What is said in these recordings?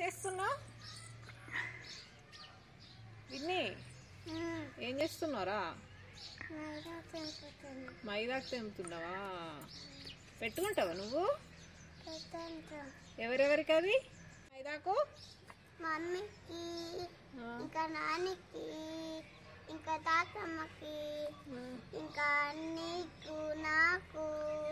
చేస్తున్నావు విన్ని ఏం చేస్తున్నావురా మైదాకు తెంపుతున్నావా పెట్టుకుంటావా నువ్వు ఎవరెవరికి అది మైదాకు మమ్మీకి ఆ, ఇంకా నాన్నకి ఇంకా తాతమ్మకి ఆ. ఇంకా నీకు నాకు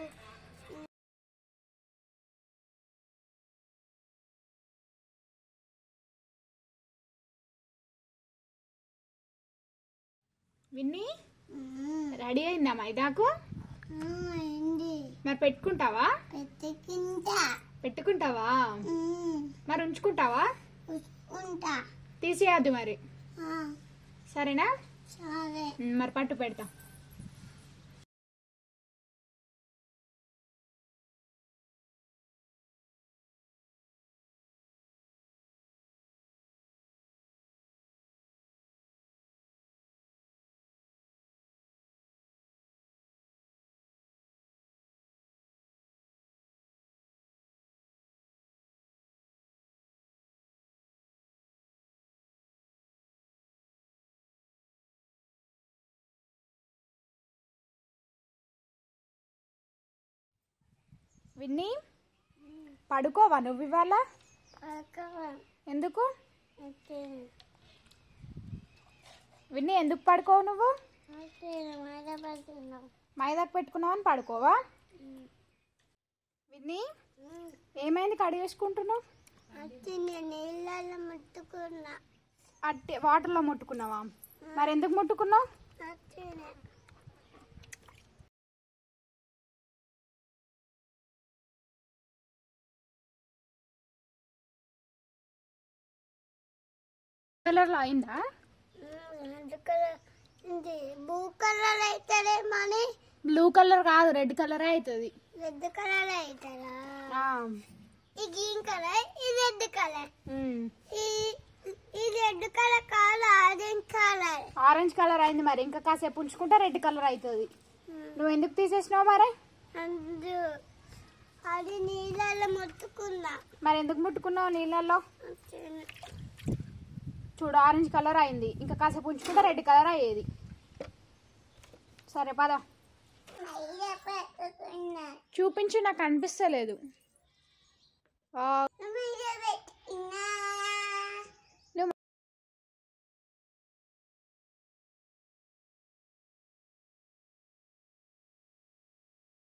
విన్ని రెడీ అయిందా మైదాకు ఏంది మరి పెట్టుకుంటావా పెట్టుకుంటా పెట్టుకుంటావా మరి ఉంచుకుంటావా ఉంటా తీసేయద్దు మరి ఆ, సరేనా సరే ఉమ్, మరి పట్టు పెడతా విన్ని పడుకోవా నువ్వు ఇవాళ ఎందుకు విన్ని ఎందుకు పడుకోవు నువ్వు మైదాకు పెట్టుకున్నావని పడుకోవా విన్ని ఏమైంది కడిగేసుకుంటున్నావు వచ్చి నేను నీళ్ళలో ముట్టుకున్నా అట్టి వాటర్లో ముట్టుకున్నావా మరి ఎందుకు ముట్టుకున్నావు వచ్చి కలర్లో అయిందా రెడ్ కలర్ ఇది బ్లూ కలర్ అవుతారేమని బ్లూ కలర్ కాదు రెడ్ కలర్ అవుతుంది రెడ్ కలర్ అవుతారా ఈ గ్రీన్ కలర్ ఈ రెడ్ కలర్ ఈ ఈ రెడ్ కలర్ కాదు ఆరెంజ్ కలర్ ఆరెంజ్ కలర్ అయింది మరి ఇంకా కాసేపు ఉంచుకుంటే రెడ్ కలర్ అవుతుంది నువ్వు ఎందుకు తీసేసినావు మరి అందు అది నీళ్ళలో ముట్టుకున్నా మరి ఎందుకు ముట్టుకున్నావు నీళ్ళల్లో చూడు ఆరెంజ్ కలర్ అయింది ఇంకా కాసేపు ఉంచుకుంటే రెడ్ కలర్ అయ్యేది సరే పద చూపించు నాకు అనిపిస్తలేదు ఆ, పెట్టుకున్నా